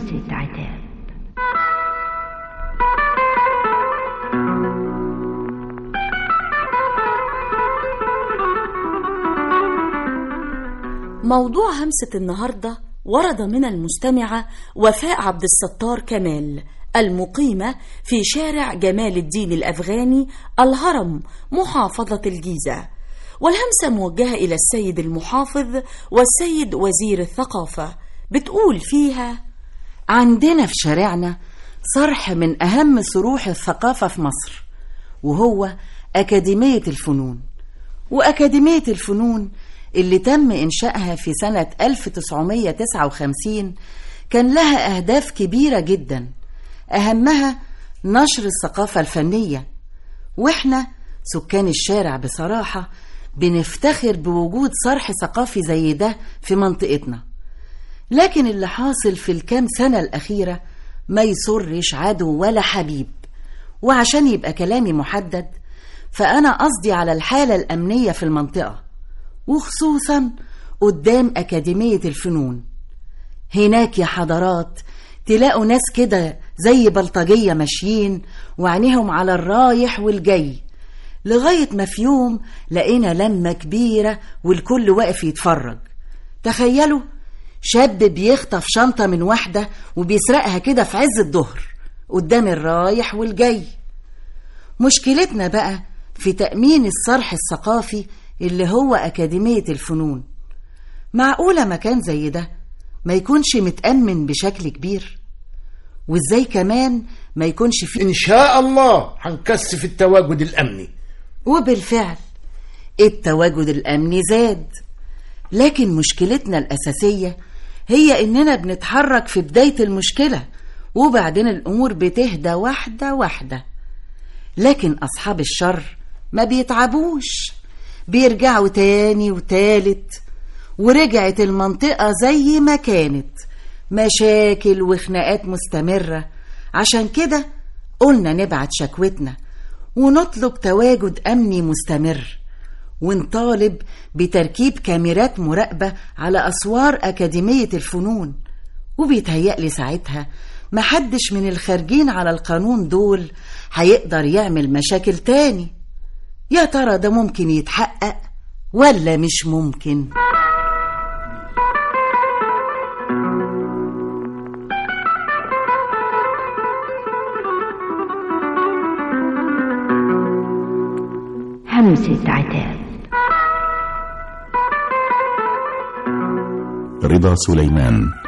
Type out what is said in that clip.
همسة عتاب موضوع همسة النهاردة ورد من المستمعة وفاء عبد الستار كمال المقيمة في شارع جمال الدين الأفغاني الهرم محافظة الجيزة والهمسة موجهة إلى السيد المحافظ والسيد وزير الثقافة بتقول فيها عندنا في شارعنا صرح من أهم صروح الثقافة في مصر وهو أكاديمية الفنون وأكاديمية الفنون اللي تم إنشائها في سنة 1959 كان لها أهداف كبيرة جدا أهمها نشر الثقافة الفنية وإحنا سكان الشارع بصراحة بنفتخر بوجود صرح ثقافي زي ده في منطقتنا لكن اللي حاصل في الكام سنة الأخيرة ما يسرش عدو ولا حبيب وعشان يبقى كلامي محدد فأنا قصدي على الحالة الأمنية في المنطقة وخصوصا قدام أكاديمية الفنون هناك يا حضرات تلاقوا ناس كده زي بلطجية ماشيين وعينيهم على الرايح والجاي لغاية ما في يوم لقينا لمة كبيرة والكل واقف يتفرج تخيلوا شاب بيخطف شنطة من واحدة وبيسرقها كده في عز الظهر قدام الرايح والجاي مشكلتنا بقى في تأمين الصرح الثقافي اللي هو أكاديمية الفنون معقولة مكان زي ده ما يكونش متأمن بشكل كبير وإزاي كمان ما يكونش فيه إن شاء الله هنكثف التواجد الأمني وبالفعل التواجد الأمني زاد لكن مشكلتنا الأساسية هي إننا بنتحرك في بداية المشكلة وبعدين الأمور بتهدى واحدة واحدة لكن أصحاب الشر ما بيتعبوش بيرجعوا تاني وتالت ورجعت المنطقة زي ما كانت مشاكل وخناقات مستمرة عشان كده قلنا نبعت شكوتنا ونطلب تواجد أمني مستمر ونطالب بتركيب كاميرات مراقبة على أسوار أكاديمية الفنون وبيتهيألي ساعتها محدش من الخارجين على القانون دول هيقدر يعمل مشاكل تاني يا ترى ده ممكن يتحقق ولا مش ممكن همسة عتاب رضا سليمان